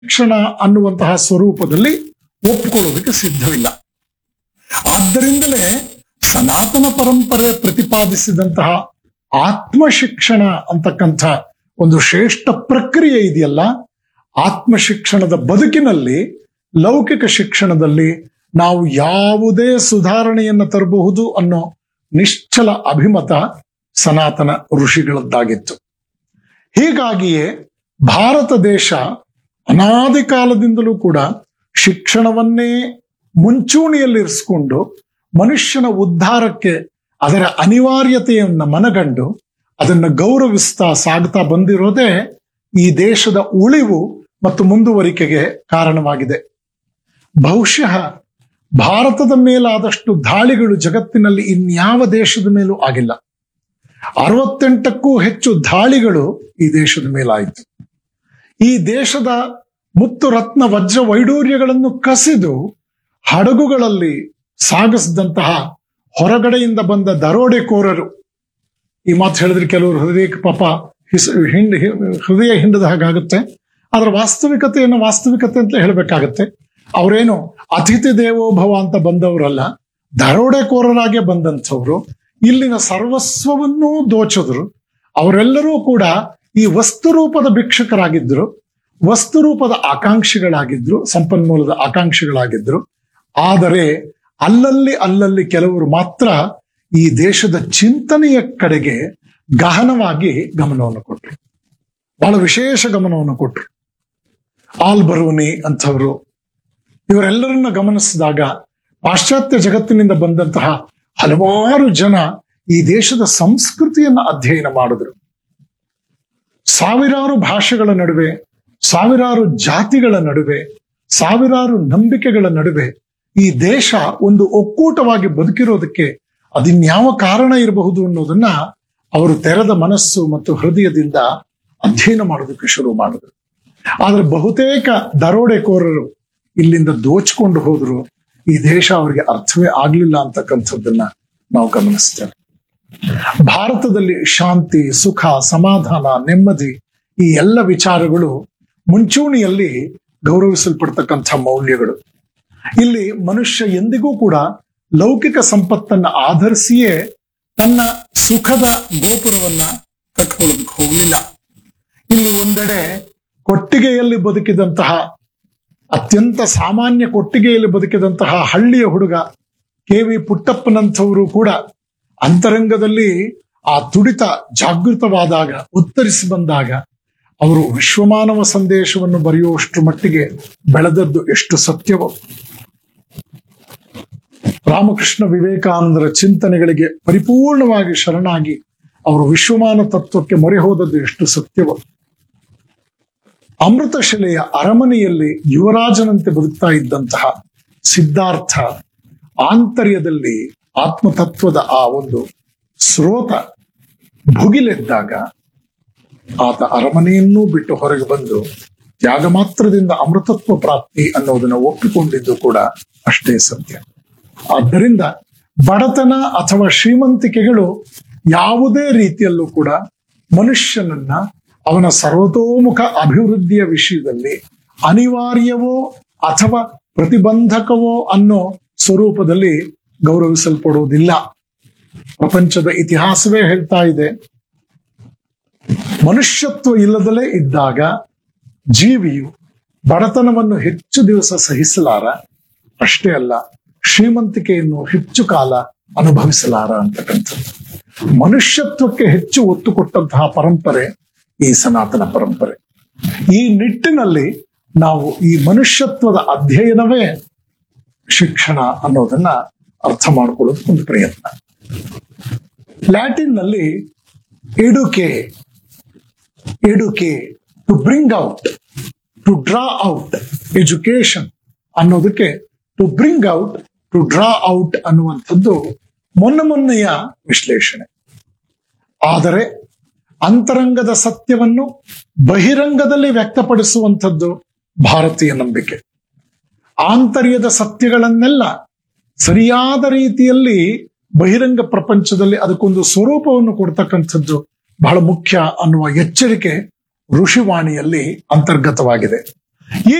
ಶಿಕ್ಷಣ ಅನ್ನುವಂತಹ ಸ್ವರೂಪದಲ್ಲಿ ಒಪ್ಪಿಕೊಳ್ಳೋದಕ್ಕೆ ಸಿದ್ಧವಿಲ್ಲ ಆದ್ದರಿಂದಲೇ ಸನಾತನ ಪರಂಪರೆ ಪ್ರತಿಪಾದಿಸಿದಂತಹ ಆತ್ಮ ಶಿಕ್ಷಣ ಅಂತಕ್ಕಂಥ ಒಂದು ಶ್ರೇಷ್ಠ ಪ್ರಕ್ರಿಯೆ ಇದೆಯಲ್ಲ ಆತ್ಮ ಶಿಕ್ಷಣದ ಬದುಕಿನಲ್ಲಿ ಲೌಕಿಕ ಶಿಕ್ಷಣದಲ್ಲಿ ನಾವು ಯಾವುದೇ ಸುಧಾರಣೆಯನ್ನು ತರಬಹುದು ಅನ್ನೋ ನಿಶ್ಚಲ ಅಭಿಮತ ಸನಾತನ ಋಷಿಗಳದ್ದಾಗಿತ್ತು ಹೀಗಾಗಿಯೇ ಭಾರತ ದೇಶ ಅನಾದಿ ಕಾಲದಿಂದಲೂ ಕೂಡ ಶಿಕ್ಷಣವನ್ನೇ ಮುಂಚೂಣಿಯಲ್ಲಿರಿಸಿಕೊಂಡು ಮನುಷ್ಯನ ಉದ್ಧಾರಕ್ಕೆ ಅದರ ಅನಿವಾರ್ಯತೆಯನ್ನು ಮನಗಂಡು ಅದನ್ನು ಗೌರವಿಸ್ತಾ ಸಾಗ್ತಾ ಬಂದಿರೋದೇ ಈ ದೇಶದ ಉಳಿವು ಮತ್ತು ಮುಂದುವರಿಕೆಗೆ ಕಾರಣವಾಗಿದೆ ಬಹುಶಃ ಭಾರತದ ಮೇಲಾದಷ್ಟು ದಾಳಿಗಳು ಜಗತ್ತಿನಲ್ಲಿ ಇನ್ಯಾವ ದೇಶದ ಮೇಲೂ ಆಗಿಲ್ಲ ಅರವತ್ತೆಂಟಕ್ಕೂ ಹೆಚ್ಚು ದಾಳಿಗಳು ಈ ದೇಶದ ಮೇಲಾಯಿತು ಈ ದೇಶದ ಮುತ್ತು ರತ್ನ ವಜ್ರ ವೈಡೂರ್ಯಗಳನ್ನು ಕಸಿದು ಹಡಗುಗಳಲ್ಲಿ ಸಾಗಿಸಿದಂತಹ ಹೊರಗಡೆಯಿಂದ ಬಂದ ದರೋಡೆಕೋರರು ಈ ಮಾತು ಹೇಳಿದ್ರೆ ಕೆಲವರು ಹೃದಯಕ್ಕೆ ಪಾಪ ಹಿಸ್ ಹಿಂಡ್ ಹಿ- ಹೃದಯ ಹಿಂಡದ ಹಾಗಾಗುತ್ತೆ ಅದರ ವಾಸ್ತವಿಕತೆಯನ್ನು ವಾಸ್ತವಿಕತೆ ಅಂತ ಹೇಳಬೇಕಾಗತ್ತೆ ಅವರೇನು ಅತಿಥಿ ದೇವೋಭವ ಅಂತ ಬಂದವರಲ್ಲ ದರೋಡೆಕೋರರಾಗೆ ಬಂದಂಥವ್ರು ಇಲ್ಲಿನ ಸರ್ವಸ್ವವನ್ನೂ ದೋಚಿದ್ರು ಅವರೆಲ್ಲರೂ ಕೂಡ ಈ ವಸ್ತು ರೂಪದ ಭಿಕ್ಷಕರಾಗಿದ್ರು ವಸ್ತು ರೂಪದ ಆಕಾಂಕ್ಷಿಗಳಾಗಿದ್ರು ಸಂಪನ್ಮೂಲದ ಆಕಾಂಕ್ಷಿಗಳಾಗಿದ್ರು ಆದರೆ ಅಲ್ಲಲ್ಲಿ ಅಲ್ಲಲ್ಲಿ ಕೆಲವರು ಮಾತ್ರ ಈ ದೇಶದ ಚಿಂತನೆಯ ಕಡೆಗೆ ಗಹನವಾಗಿ ಗಮನವನ್ನು ಕೊಟ್ಟರು ಬಹಳ ವಿಶೇಷ ಗಮನವನ್ನು ಕೊಟ್ಟರು ಆಲ್ ಬರೂನಿ ಅಂಥವರು ಇವರೆಲ್ಲರನ್ನ ಗಮನಿಸಿದಾಗ ಪಾಶ್ಚಾತ್ಯ ಜಗತ್ತಿನಿಂದ ಬಂದಂತಹ ಹಲವಾರು ಜನ ಈ ದೇಶದ ಸಂಸ್ಕೃತಿಯನ್ನ ಅಧ್ಯಯನ ಮಾಡಿದ್ರು ಸಾವಿರಾರು ಭಾಷೆಗಳ ನಡುವೆ ಸಾವಿರಾರು ಜಾತಿಗಳ ನಡುವೆ ಸಾವಿರಾರು ನಂಬಿಕೆಗಳ ನಡುವೆ ಈ ದೇಶ ಒಂದು ಒಕ್ಕೂಟವಾಗಿ ಬದುಕಿರೋದಕ್ಕೆ ಅದಿನ್ಯಾವ ಕಾರಣ ಇರಬಹುದು ಅನ್ನೋದನ್ನ ಅವರು ತೆರೆದ ಮನಸ್ಸು ಮತ್ತು ಹೃದಯದಿಂದ ಅಧ್ಯಯನ ಮಾಡೋದಕ್ಕೆ ಶುರು ಮಾಡಿದ್ರು ಆದ್ರೆ ಬಹುತೇಕ ದರೋಡೆಕೋರರು ಇಲ್ಲಿಂದ ದೋಚ್ಕೊಂಡು ಹೋದ್ರು ಈ ದೇಶ ಅವರಿಗೆ ಅರ್ಥವೇ ಆಗ್ಲಿಲ್ಲ ಅಂತಕ್ಕಂಥದ್ದನ್ನ ನಾವು ಗಮನಿಸ್ತೇವೆ ಭಾರತದಲ್ಲಿ ಶಾಂತಿ ಸುಖ ಸಮಾಧಾನ ನೆಮ್ಮದಿ ಈ ಎಲ್ಲ ವಿಚಾರಗಳು ಮುಂಚೂಣಿಯಲ್ಲಿ ಗೌರವಿಸಲ್ಪಡ್ತಕ್ಕಂಥ ಮೌಲ್ಯಗಳು ಇಲ್ಲಿ ಮನುಷ್ಯ ಎಂದಿಗೂ ಕೂಡ ಲೌಕಿಕ ಸಂಪತ್ತನ್ನ ಆಧರಿಸಿಯೇ ತನ್ನ ಸುಖದ ಗೋಪುರವನ್ನ ಕಟ್ಕೊಳ್ಳೋದಕ್ಕೆ ಹೋಗಲಿಲ್ಲ ಇಲ್ಲಿ ಒಂದೆಡೆ ಕೊಟ್ಟಿಗೆಯಲ್ಲಿ ಬದುಕಿದಂತಹ ಅತ್ಯಂತ ಸಾಮಾನ್ಯ ಕೊಟ್ಟಿಗೆಯಲ್ಲಿ ಬದುಕಿದಂತಹ ಹಳ್ಳಿಯ ಹುಡುಗ ಕೆ ವಿ ಪುಟ್ಟಪ್ಪನಂಥವರು ಕೂಡ ಅಂತರಂಗದಲ್ಲಿ ಆ ತುಡಿತ ಜಾಗೃತವಾದಾಗ ಉತ್ತರಿಸಿ ಬಂದಾಗ ಅವರು ವಿಶ್ವಮಾನವ ಸಂದೇಶವನ್ನು ಬರೆಯುವಷ್ಟು ಮಟ್ಟಿಗೆ ಬೆಳೆದದ್ದು ಎಷ್ಟು ಸತ್ಯವೋ ರಾಮಕೃಷ್ಣ ವಿವೇಕಾನಂದರ ಚಿಂತನೆಗಳಿಗೆ ಪರಿಪೂರ್ಣವಾಗಿ ಶರಣಾಗಿ ಅವರು ವಿಶ್ವಮಾನ ತತ್ವಕ್ಕೆ ಮೊರೆ ಹೋದದ್ದು ಎಷ್ಟು ಸತ್ಯವೋ ಅಮೃತಶಿಲೆಯ ಅರಮನೆಯಲ್ಲಿ ಯುವರಾಜನಂತೆ ಬದುಕ್ತಾ ಇದ್ದಂತಹ ಸಿದ್ಧಾರ್ಥ ಆಂತರ್ಯದಲ್ಲಿ ಆತ್ಮತತ್ವದ ಆ ಒಂದು ಸ್ರೋತ ಭುಗಿಲೆದ್ದಾಗ ಆತ ಅರಮನೆಯನ್ನೂ ಬಿಟ್ಟು ಹೊರಗೆ ಬಂದು ತ್ಯಾಗ ಮಾತ್ರದಿಂದ ಅಮೃತತ್ವ ಪ್ರಾಪ್ತಿ ಅನ್ನೋದನ್ನ ಒಪ್ಪಿಕೊಂಡಿದ್ದು ಕೂಡ ಅಷ್ಟೇ ಸತ್ಯ ಆದ್ದರಿಂದ ಬಡತನ ಅಥವಾ ಶ್ರೀಮಂತಿಕೆಗಳು ಯಾವುದೇ ರೀತಿಯಲ್ಲೂ ಕೂಡ ಮನುಷ್ಯನನ್ನ ಅವನ ಸರ್ವತೋಮುಖ ಅಭಿವೃದ್ಧಿಯ ವಿಷಯದಲ್ಲಿ ಅನಿವಾರ್ಯವೋ ಅಥವಾ ಪ್ರತಿಬಂಧಕವೋ ಅನ್ನೋ ಸ್ವರೂಪದಲ್ಲಿ ಗೌರವಿಸಲ್ಪಡುವುದಿಲ್ಲ ಪ್ರಪಂಚದ ಇತಿಹಾಸವೇ ಹೇಳ್ತಾ ಇದೆ ಮನುಷ್ಯತ್ವ ಇಲ್ಲದಲೇ ಇದ್ದಾಗ ಜೀವಿಯು ಬಡತನವನ್ನು ಹೆಚ್ಚು ದಿವಸ ಸಹಿಸಲಾರ ಅಷ್ಟೇ ಅಲ್ಲ ಶ್ರೀಮಂತಿಕೆಯನ್ನು ಹೆಚ್ಚು ಕಾಲ ಅನುಭವಿಸಲಾರ ಅಂತಕ್ಕಂಥದ್ದು ಮನುಷ್ಯತ್ವಕ್ಕೆ ಹೆಚ್ಚು ಒತ್ತು ಕೊಟ್ಟಂತಹ ಪರಂಪರೆ ಈ ಸನಾತನ ಪರಂಪರೆ ಈ ನಿಟ್ಟಿನಲ್ಲಿ ನಾವು ಈ ಮನುಷ್ಯತ್ವದ ಅಧ್ಯಯನವೇ ಶಿಕ್ಷಣ ಅನ್ನೋದನ್ನ ಅರ್ಥ ಮಾಡ್ಕೊಳ್ಳೋದು ಒಂದು ಪ್ರಯತ್ನ ಲ್ಯಾಟಿನ್ ನಲ್ಲಿ ಎಡುಕೆ ಎಡುಕೆ to bring out to draw out education ಅನ್ನೋದಕ್ಕೆ to bring out to draw out ಅನ್ನುವಂಥದ್ದು ಮೊನ್ನೆ ಮೊನ್ನೆಯ ವಿಶ್ಲೇಷಣೆ ಆದರೆ ಅಂತರಂಗದ ಸತ್ಯವನ್ನು ಬಹಿರಂಗದಲ್ಲಿ ವ್ಯಕ್ತಪಡಿಸುವಂಥದ್ದು ಭಾರತೀಯ ನಂಬಿಕೆ ಆಂತರ್ಯದ ಸತ್ಯಗಳನ್ನೆಲ್ಲ ಸರಿಯಾದ ರೀತಿಯಲ್ಲಿ ಬಹಿರಂಗ ಪ್ರಪಂಚದಲ್ಲಿ ಅದಕ್ಕೊಂದು ಸ್ವರೂಪವನ್ನು ಕೊಡ್ತಕ್ಕಂಥದ್ದು ಬಹಳ ಮುಖ್ಯ ಅನ್ನುವ ಎಚ್ಚರಿಕೆ ಋಷಿವಾಣಿಯಲ್ಲಿ ಅಂತರ್ಗತವಾಗಿದೆ ಈ